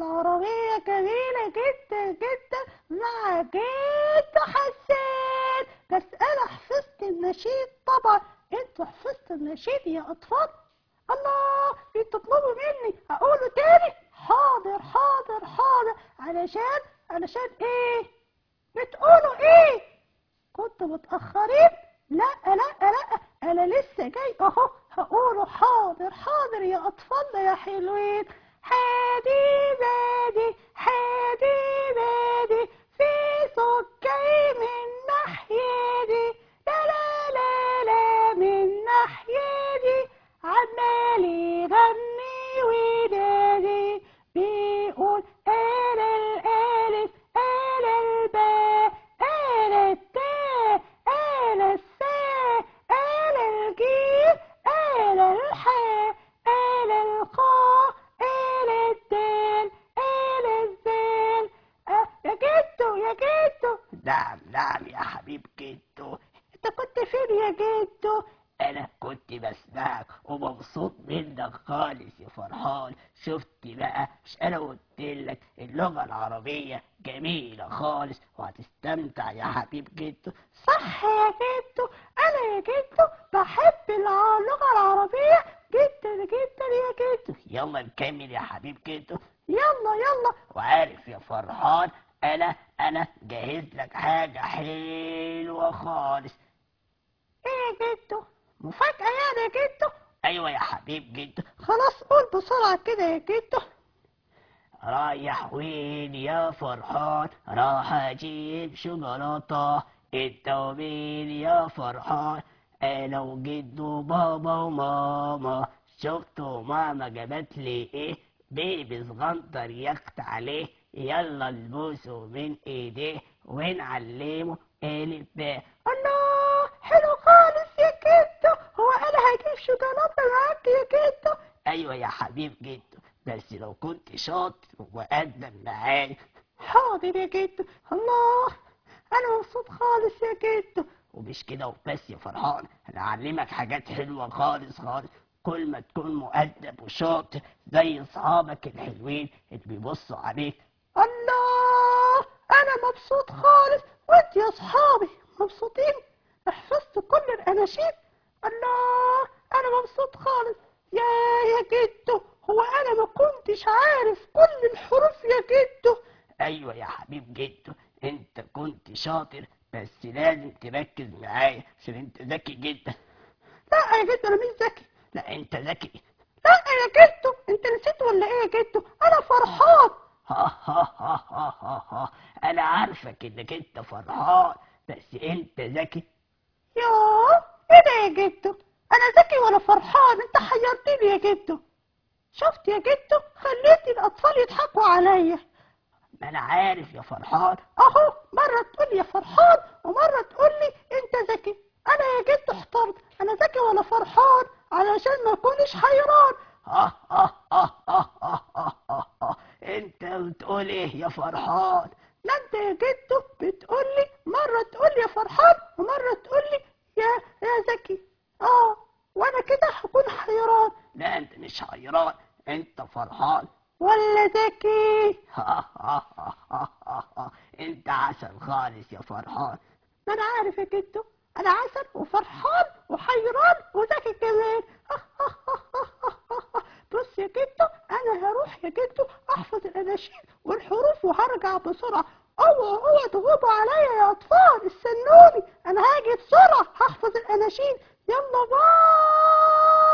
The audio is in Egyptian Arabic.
العربية جميلة جدا جدا مع جد حسان بس أنا حفظت النشيد طبعا انتوا حفظتوا النشيد يا أطفال الله بتطلبوا مني أقوله تاني حاضر حاضر حاضر علشان علشان إيه بتقولوا إيه كنتوا متأخرين لا لا لا أنا لسه جاي أهو هقوله حاضر حاضر يا أطفالنا يا حلوين حادي بادي حادي بادي في صوت جاي من ناحيتي لا لا لا لا من ناحيتي عمال يغني وينادي بيقول آل الألف آل الباء آل التاء آل الساء آل الجيم آل الحاء آل القاف آل الدال آل الذال آه، يا جدو يا جدو نعم نعم يا حبيب جدو انت كنت فين يا جدو انا كنت بسمعك ومبسوط منك خالص يا فرحان شفت بقى مش انا قلت لك اللغة العربية جميلة خالص وهتستمتع يا حبيب جدو صح يا جدو انا يا جدو بحب الع- اللغة العربية جدا جدا يا جدو يلا نكمل يا حبيب جدو يلا يلا وعارف يا فرحان انا انا جهز لك حاجة حلوة خالص ايه يا جدو مفاجأة يعني يا جدو ايوه يا حبيب جدو خلاص قول بسرعة كده يا جدو رايح وين يا فرحان راح اجيب شوكولاتة انت ومين يا فرحان انا وجدو بابا وماما شفتوا ماما جابت لي ايه بيبي صغنطر يخت عليه يلا نبوسه من ايديه ونعلمه الف باء الله حلو خالص يا جدو هو انا هجيب شوكولاتة معاك يا جدو ايوه يا حبيب جدو بس لو كنت شاطر ومقدم معايا حاضر يا جدو الله انا مبسوط خالص يا جدو ومش كده وبس يا فرحان انا اعلمك حاجات حلوه خالص خالص كل ما تكون مؤدب وشاطر زي اصحابك الحلوين اللي بيبصوا عليك الله انا مبسوط خالص وانت يا اصحابي مبسوطين حفظت كل الاناشيد الله انا مبسوط خالص يا يا جدو هو انا ما كنتش عارف كل الحروف يا جدو ايوه يا حبيب جدو انت كنت شاطر بس لازم تركز معايا عشان انت ذكي جدا لا يا جدو انا مش ذكي لا انت ذكي لا يا جدو انت نسيت ولا ايه يا جدو انا فرحان ها ها ها ها ها ها انا عارفك انك انت فرحان بس انت ذكي ياه ايه ده يا جدو انا ذكي ولا فرحان انت حيرتني يا جدو شفت يا جدو خليت الاطفال يضحكوا عليا ما انا عارف يا فرحان اهو مرة تقول يا فرحان ومرة تقول لي انت ذكي انا يا جدو احترت انا ذكي ولا فرحان علشان ما اكونش حيران ها ها ها ها ها ها ها ها. انت بتقول ايه يا فرحان لا انت يا جدو بتقول لي مرة تقول لي يا فرحان ومرة تقول لي يا يا ذكي اه وانا كده هكون حيران لا انت مش حيران انت فرحان ولا ذكي ها ها ها ها ها ها. انت عسل خالص يا فرحان ما انا عارف يا جدو انا عسل وفرحان وحيران وذكي كمان بص يا جدو انا هروح يا جدو احفظ الاناشيد والحروف وهرجع بسرعه اوعوا اوعوا تغضبوا عليا يا اطفال استنوني انا هاجي بسرعه هحفظ الاناشيد يلا باي